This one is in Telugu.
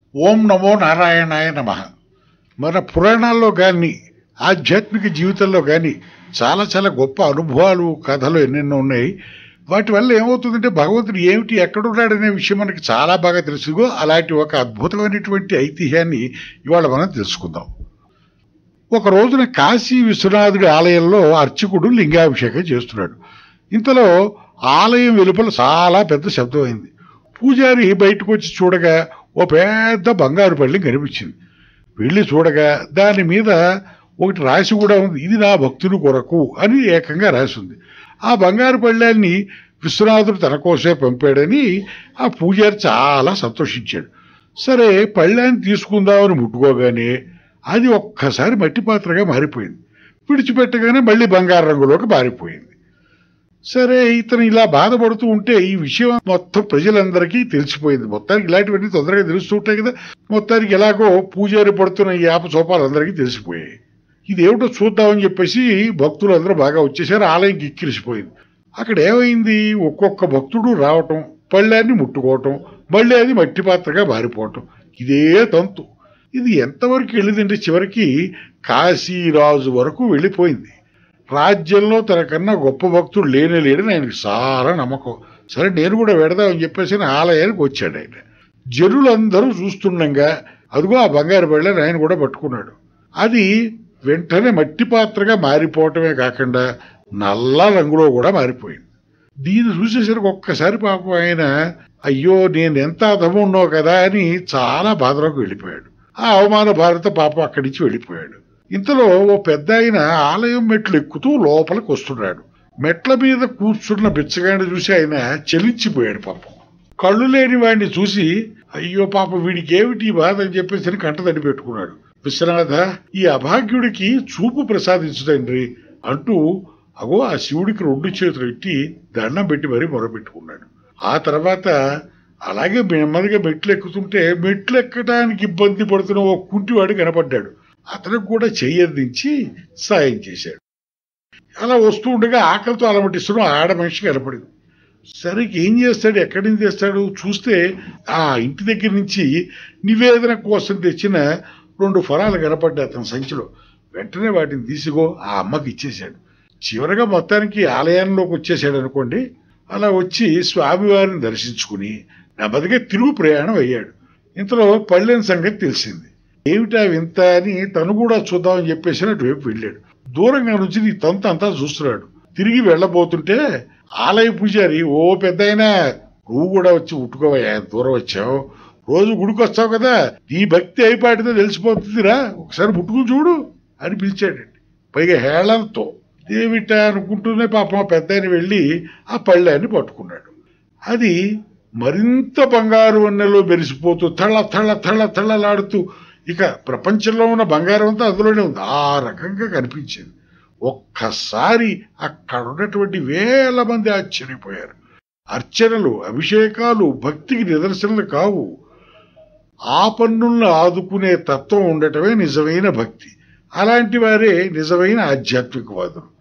ఓం నమో నారాయణాయ నమ మన పురాణాల్లో కానీ ఆధ్యాత్మిక జీవితంలో కానీ చాలా చాలా గొప్ప అనుభవాలు కథలు ఎన్నెన్నో ఉన్నాయి వాటి వల్ల ఏమవుతుందంటే భగవంతుడు ఏమిటి ఎక్కడున్నాడనే విషయం మనకి చాలా బాగా తెలుసుగో అలాంటి ఒక అద్భుతమైనటువంటి ఐతిహ్యాన్ని ఇవాళ మనం తెలుసుకుందాం ఒక రోజున కాశీ విశ్వనాథుడి ఆలయంలో అర్చకుడు లింగాభిషేకం చేస్తున్నాడు ఇంతలో ఆలయం వెలుపల చాలా పెద్ద శబ్దం అయింది పూజారి బయటకు వచ్చి చూడగా ఓ పెద్ద బంగారు పళ్ళి కనిపించింది వెళ్ళి చూడగా దాని మీద ఒకటి రాసి కూడా ఉంది ఇది నా భక్తుని కొరకు అని ఏకంగా రాసి ఉంది ఆ బంగారు పళ్ళాన్ని విశ్వనాథుడు తన కోసమే పంపాడని ఆ పూజారి చాలా సంతోషించాడు సరే పళ్ళాన్ని తీసుకుందామని ముట్టుకోగానే అది ఒక్కసారి మట్టి పాత్రగా మారిపోయింది విడిచిపెట్టగానే మళ్ళీ బంగారు రంగులోకి మారిపోయింది సరే ఇతను ఇలా బాధపడుతూ ఉంటే ఈ విషయం మొత్తం ప్రజలందరికీ తెలిసిపోయింది మొత్తానికి ఇలాంటివన్నీ తొందరగా తెలుస్తూ ఉంటాయి కదా మొత్తానికి ఎలాగో పూజారి పడుతున్న ఈ ఆప సోపాలందరికీ తెలిసిపోయాయి ఇదేమిటో చూద్దామని చెప్పేసి భక్తులందరూ బాగా వచ్చేసారు ఆలయం కిక్కిరిసిపోయింది అక్కడ ఏమైంది ఒక్కొక్క భక్తుడు రావటం పళ్ళాన్ని ముట్టుకోవటం మళ్ళీ అది మట్టి పాత్రగా మారిపోవటం ఇదే తంతు ఇది ఎంతవరకు వెళ్ళిందంటే చివరికి కాశీరాజు వరకు వెళ్ళిపోయింది రాజ్యంలో తనకన్నా గొప్ప భక్తుడు లేనే లేడని ఆయనకి చాలా నమ్మకం సరే నేను కూడా వెడదామని చెప్పేసి నా ఆలయానికి వచ్చాడు ఆయన జనులందరూ చూస్తుండగా అదిగో ఆ బంగారు బళ్ళని ఆయన కూడా పట్టుకున్నాడు అది వెంటనే మట్టి పాత్రగా మారిపోవటమే కాకుండా నల్ల రంగులో కూడా మారిపోయింది దీన్ని చూసేసరికి ఒక్కసారి పాపం ఆయన అయ్యో నేను ఎంత అధమున్నో కదా అని చాలా బాధలోకి వెళ్ళిపోయాడు ఆ అవమాన భారత పాపం అక్కడి నుంచి వెళ్ళిపోయాడు ఇంతలో ఓ పెద్ద ఆయన ఆలయం మెట్లు ఎక్కుతూ లోపలికి వస్తున్నాడు మెట్ల మీద కూర్చున్న బిచ్చగాడిని చూసి ఆయన చెలించిపోయాడు పాపం కళ్ళు లేని వాడిని చూసి అయ్యో పాప వీడికి ఏమిటి ఈ బాధ అని చెప్పేసి కంట తడి పెట్టుకున్నాడు విశ్వనాథ ఈ అభాగ్యుడికి చూపు ప్రసాదించు తండ్రి అంటూ అగో ఆ శివుడికి రెండు చేతులు ఎట్టి దండం పెట్టి మరీ మొరపెట్టుకున్నాడు ఆ తర్వాత అలాగే నెమ్మదిగా మెట్లు ఎక్కుతుంటే మెట్లు ఎక్కడానికి ఇబ్బంది పడుతున్న ఓ కుంటివాడు కనపడ్డాడు అతనికి కూడా చెయ్యందించి సాయం చేశాడు అలా వస్తూ ఉండగా ఆకలితో అలమటిస్తున్న ఆడ మనిషి కనపడింది సరికి ఏం చేస్తాడు ఎక్కడి నుంచి తెస్తాడు చూస్తే ఆ ఇంటి దగ్గర నుంచి నివేదన కోసం తెచ్చిన రెండు ఫలాలు కనపడ్డాయి అతని సంచిలో వెంటనే వాటిని తీసిగో ఆ అమ్మకి ఇచ్చేశాడు చివరగా మొత్తానికి ఆలయంలోకి వచ్చేసాడు అనుకోండి అలా వచ్చి స్వామివారిని దర్శించుకుని నెమ్మదిగా తిరుగు ప్రయాణం అయ్యాడు ఇంతలో పళ్ళెని సంగతి తెలిసింది ఏమిటా వింత అని తను కూడా చూద్దామని చెప్పేసి అటువైపు వెళ్ళాడు దూరంగా నుంచి నీ తంత అంతా చూస్తున్నాడు తిరిగి వెళ్ళబోతుంటే ఆలయ పూజారి ఓ పెద్ద నువ్వు కూడా వచ్చి ఉట్టుకోవయ్యా దూరం వచ్చావు రోజు గుడికి వస్తావు కదా నీ భక్తి అయిపాటితో తెలిసిపోతుందిరా ఒకసారి ముట్టుకుని చూడు అని పిలిచాడండి పైగా హేళంతో ఏమిటా అనుకుంటూనే పాపం ఆ పెద్ద వెళ్ళి ఆ పళ్ళాన్ని పట్టుకున్నాడు అది మరింత బంగారు వన్నెలో మెరిసిపోతూ తళ తళ తళ తళలాడుతూ ఇక ప్రపంచంలో ఉన్న బంగారం అంతా అందులోనే ఉంది ఆ రకంగా కనిపించింది ఒక్కసారి అక్కడ ఉన్నటువంటి వేల మంది ఆశ్చర్యపోయారు అర్చనలు అభిషేకాలు భక్తికి నిదర్శనలు కావు ఆ పన్నులను ఆదుకునే తత్వం ఉండటమే నిజమైన భక్తి అలాంటి వారే నిజమైన ఆధ్యాత్మికవాదులు